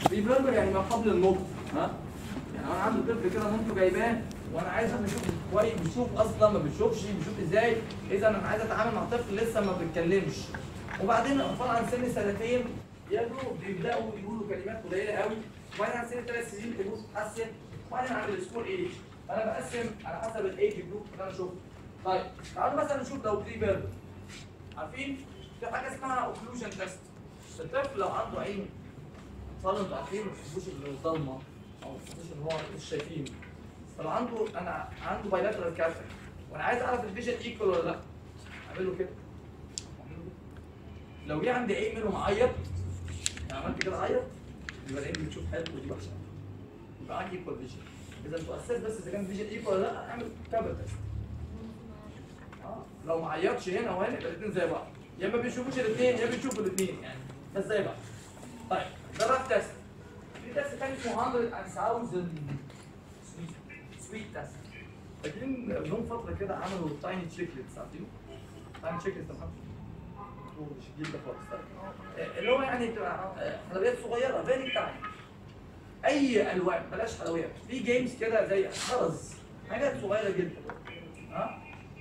بريفيربر يعني ما قبل النطق ها يعني انا عندي طفل كده مامته جايباه وانا عايز انا اشوف كويس بيشوف اصلا ما بيشوفش بيشوف ازاي اذا انا عايز اتعامل مع طفل لسه ما بيتكلمش وبعدين الاطفال عن سن سنتين يبدوا بيبداوا يقولوا كلمات قليله قوي وبعدين عن سن ثلاث سنين الامور تتحسن وبعدين عند السكول ايج انا بقسم على حسب الايج جروب اللي انا شفته طيب تعالوا مثلا نشوف لو بري فيربال عارفين في حاجه اسمها اوكلوجن تيست الطفل لو عنده عين اطفال انتوا عارفين ما بيحبوش الضلمه او ما بيحبوش ان هو مش شايفين طب عنده انا عنده بايلاترال كافر وانا عايز اعرف الفيجن ايكوال ولا لا اعمل له كده أعمل له كده. لو جه عندي عين منهم عيط يعني عملت كده عيط يبقى العين بتشوف حلو ودي وحشه يبقى عندي ايكوال فيجن اذا انتوا اساس بس اذا كان فيجن ايكوال ولا لا اعمل كابل تيست آه. لو ما عيطش هنا وهنا يبقى الاثنين زي بعض يا ما بيشوفوش الاثنين يا بيشوفوا الاثنين يعني بس زي بعض طيب ده رف تيست في تيست تاني اسمه 100,000 سويت تيست فاكرين لهم فتره كده عملوا تايني تشيكلتس عارفين تايني تشيكلتس يا محمد هو مش الجيل ده خالص طيب. اللي هو يعني بتبقى حلويات صغيره فيري تايني اي الوان بلاش حلويات في جيمز كده زي خرز حاجات صغيره جدا ها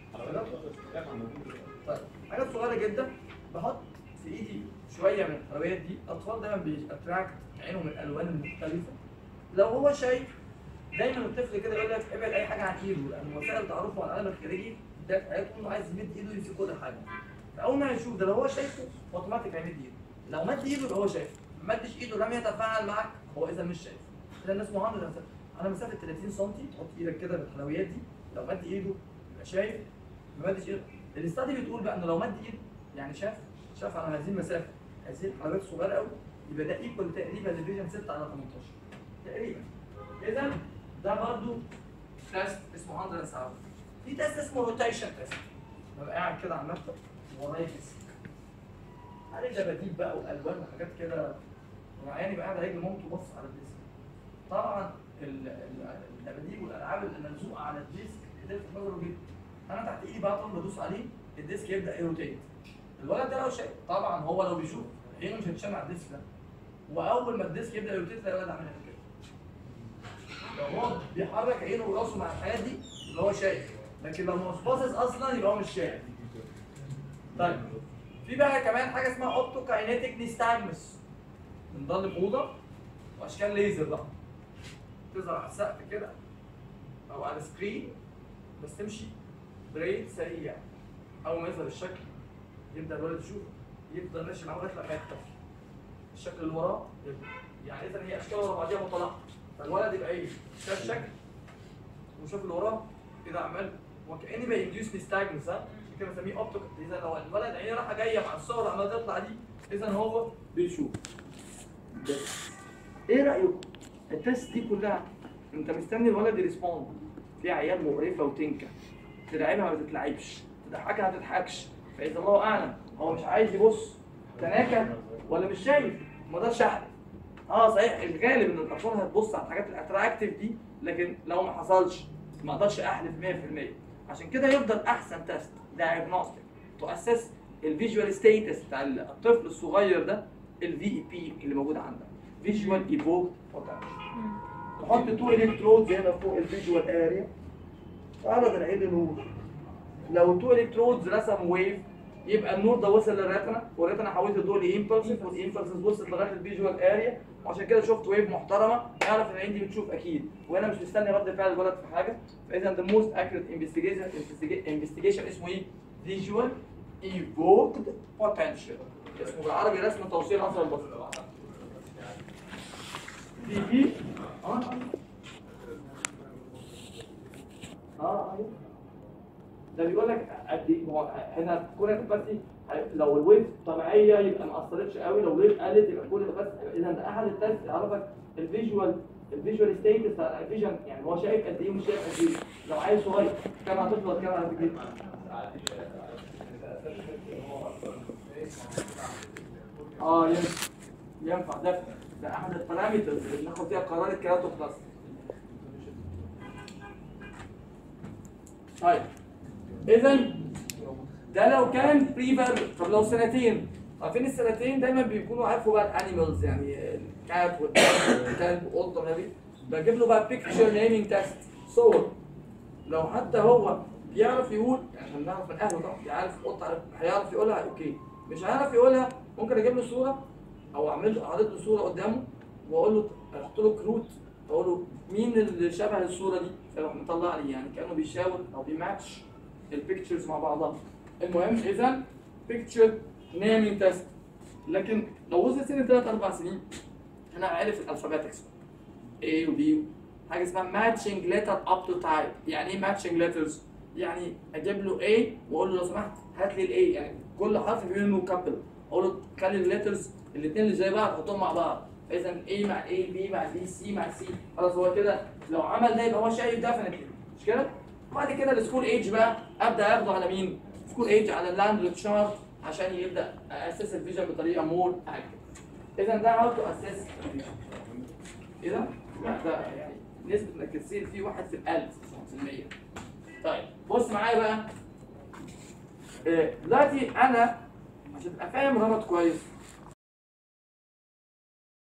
طيب حاجات صغيره جدا بحط في ايدي شويه من الحلويات دي الاطفال دايما بيأتراكت عينهم الالوان المختلفه لو هو شايف دايما الطفل كده يقول لك ابعد اي حاجه عن ايده لان وسائل تعرفه على العالم الخارجي ده في حياته انه عايز يمد ايده يمسك كل حاجه فاول ما يشوف ده لو هو شايفه اوتوماتيك هيمد ايده لو مد ايده يبقى هو شايف ما مدش ايده لم يتفاعل معك هو اذا مش شايف ده الناس مهندس انا مسافه 30 سم تحط ايدك كده بالحلويات دي لو مد ايده يبقى شايف ما مدش ايده الاستادي بتقول بقى انه لو مد ايده يعني شاف شاف على هذه المسافه هذه الحلويات صغيره قوي يبقى ده ايكوال تقريبا لفيجن 6 على 18 تقريبا اذا ده برضو تيست اسمه 100 ساعه في تيست اسمه روتيشن تيست ببقى قاعد كده على المكتب ورايا ديسك عليه دباديب بقى والوان وحاجات كده وعياني بقى قاعد على رجل مامته بص على الديسك طبعا ال- ال- الدباديب والالعاب اللي ملزوقه على الديسك بتلفت نظره جدا انا تحت ايدي بقى طول بدوس عليه الديسك يبدا يروتيت الولد ده لو شايف طبعا هو لو بيشوف عينه مش هتشال على الديسك ده واول ما الديسك يبدا يروتيت تلاقي الولد عامل كده لو هو بيحرك عينه وراسه مع الحاجات دي يبقى هو شايف لكن لو مش باصص اصلا يبقى هو مش شايف طيب في بقى كمان حاجه اسمها اوبتو كاينيتيك نيستاجمس بنضل في اوضه واشكال ليزر بقى تظهر على السقف كده او على سكرين بس تمشي بريد سريع اول ما يظهر الشكل يبدا الولد يشوف يفضل ماشي معاه لغايه لما يختفي الشكل اللي وراه يبدأ. يعني اذا هي اشكال ورا بعضيها مطلقه فالولد يبقى ايه شاف شكل وشاف اللي وراه كده عمال وكاني بينديوس نستاجنس ها عشان كده بنسميه اوبتيك اذا لو الولد عينيه رايحه جايه مع الصور عماله تطلع دي اذا هو بيشوف بس. ايه رايكم التست دي كلها انت مستني الولد يريسبوند في عيال مقرفه وتنكه تلعبها ما تتلعبش تضحكها ما تضحكش فاذا الله اعلم هو مش عايز يبص تناكه ولا مش شايف ما ده شحن اه صحيح الغالب ان الاطفال هتبص على الحاجات الاتراكتيف دي لكن لو ما حصلش ما اقدرش احلف 100% عشان كده يفضل احسن تيست دايجنوستيك تؤسس الفيجوال ستيتس بتاع الطفل الصغير ده الفي اي بي اللي موجود عندك فيجوال ايفوك نحط تو الكترودز هنا فوق الفيجوال اريا تعرض العين للنور لو تو الكترودز رسم ويف يبقى النور ده وصل للريتنا والريتنا حولت الضوء لامبلسز والامبلسز وصلت لغايه الفيجوال اريا وعشان كده شفت ويف محترمه اعرف ان العين دي بتشوف اكيد وانا مش مستني رد فعل الولد في حاجه فاذا ذا موست اكيوريت انفستيجيشن انفستيجيشن اسمه ايه؟ فيجوال ايفوكد بوتنشال اسمه بالعربي رسم توصيل اثر البصر في في اه اه ايوه ده بيقول لك قد ايه هو هنا كل بس لو الويف طبيعيه يبقى ما اثرتش قوي لو الويف قلت يبقى كل ده بس اذا ده احد التست يعرفك الفيجوال الفيجوال ستيتس بتاع الفيجن يعني هو شايف قد ايه ومش شايف قد ايه لو عيل صغير كام هتفضل كام على فكره اه ينفع ينفع ده ده احد البارامترز اللي بناخد فيها قرار الكيراتو بلس طيب اذا ده لو كان بري فيربال طب لو سنتين عارفين السنتين دايما بيكونوا عارفوا بقى الانيمالز يعني الكات والكلب والقطه والنبي بجيب له بقى بيكتشر نيمينج تيست صور لو حتى هو بيعرف يقول يعني احنا بنعرف من اهله طبعا يعرف قطه عارف هيعرف يقولها اوكي مش هيعرف يقولها ممكن اجيب له صوره او اعمل له اعرض له صوره قدامه واقول له احط له كروت اقول له مين اللي شبه الصوره دي فيروح مطلع لي يعني كانه بيشاور او بيماتش البيكتشرز مع بعضها المهم اذا بيكتشر نيمينج تيست لكن لو وصل سن 3 4 سنين انا عارف الالفابيتكس A و B حاجه اسمها ماتشنج ليتر اب تو تايب يعني ايه ماتشنج ليترز يعني اجيب له A واقول له لو سمحت هات لي الاي يعني كل حرف في منه كابل اقول له خلي الليترز الاثنين اللي زي بعض حطهم مع بعض اذا A مع A B مع B C مع C خلاص هو كده لو عمل ده يبقى هو شايف ديفنتلي مش كده؟ بعد كده السكول ايج بقى ابدا اخده على مين؟ سكول ايج على اللاند تشارت عشان يبدا اسس الفيجن بطريقه مور اكيد اذا ده هاو تو اسس ايه ده؟ لا ده يعني نسبة انك تصير فيه واحد في الألف في المية طيب بص معايا بقى إيه، دلوقتي أنا عشان تبقى فاهم ربط كويس